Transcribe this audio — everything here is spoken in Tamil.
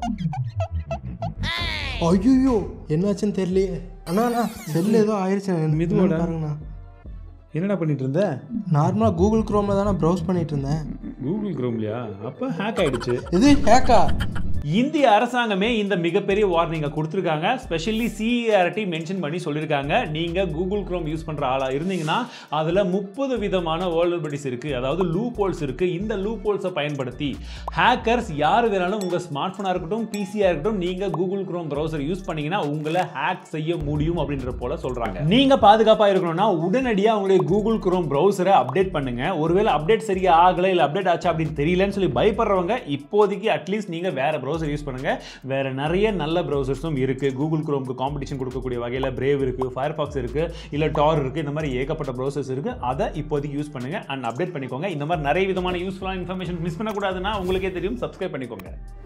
ஐயோ என்னாச்சுன்னு தெரியலையே அண்ணா அண்ணா செல்லு ஏதோ ஆயிடுச்சு மெதுவாடா. பாருங்கண்ணா என்னடா பண்ணிட்டு இருந்த நார்மலாக கூகுள் குரோமில் தானே ப்ரௌஸ் பண்ணிட்டு இருந்தேன் கூகுள் குரோம்லையா அப்போ ஹேக் ஆயிடுச்சு இது ஹேக்கா இந்திய அரசாங்கமே இந்த மிகப்பெரிய வார்னிங்கை கொடுத்துருக்காங்க ஸ்பெஷலி சிஆர்டி மென்ஷன் பண்ணி சொல்லியிருக்காங்க நீங்கள் கூகுள் குரோம் யூஸ் பண்ணுற ஆளாக இருந்தீங்கன்னா அதில் முப்பது விதமான வேர்ல்டுபடிஸ் இருக்குது அதாவது லூ போல்ஸ் இருக்குது இந்த லூ போல்ஸை பயன்படுத்தி ஹேக்கர்ஸ் யார் வேணாலும் உங்கள் ஸ்மார்ட் ஃபோனாக இருக்கட்டும் பிசியாக இருக்கட்டும் நீங்கள் கூகுள் குரோம் ப்ரௌசர் யூஸ் பண்ணீங்கன்னா உங்களை ஹேக் செய்ய முடியும் அப்படின்ற போல சொல்கிறாங்க நீங்கள் பாதுகாப்பாக இருக்கணும்னா உடனடியாக உங்களுடைய கூகுள் குரோம் ப்ரௌசரை அப்டேட் பண்ணுங்க ஒருவேளை அப்டேட் சரியா ஆகலை இல்லை அப்டேட் ஆச்சா அப்படின்னு தெரியலன்னு சொல்லி பயப்படுறவங்க இப்போதைக்கு அட்லீஸ்ட் நீங்கள் வேற ப்ரௌசர் யூஸ் பண்ணுங்க வேற நிறைய நல்ல ப்ரௌசர்ஸும் இருக்கு கூகுள் குரோம்க்கு காம்படிஷன் கொடுக்கக்கூடிய வகையில் பிரேவ் இருக்கு ஃபயர்பாக்ஸ் இருக்கு இல்லை டார் இருக்கு இந்த மாதிரி ஏகப்பட்ட ப்ரௌசர்ஸ் இருக்கு அதை இப்போதைக்கு யூஸ் பண்ணுங்க அண்ட் அப்டேட் பண்ணிக்கோங்க இந்த மாதிரி நிறைய விதமான யூஸ்ஃபுல்லான இன்ஃபர்மேஷன் மிஸ் பண்ணக்கூடாதுன்னா உங்களுக்கே தெரியும் சப்ஸ்கிரைப் பண்ணிக்கோங்க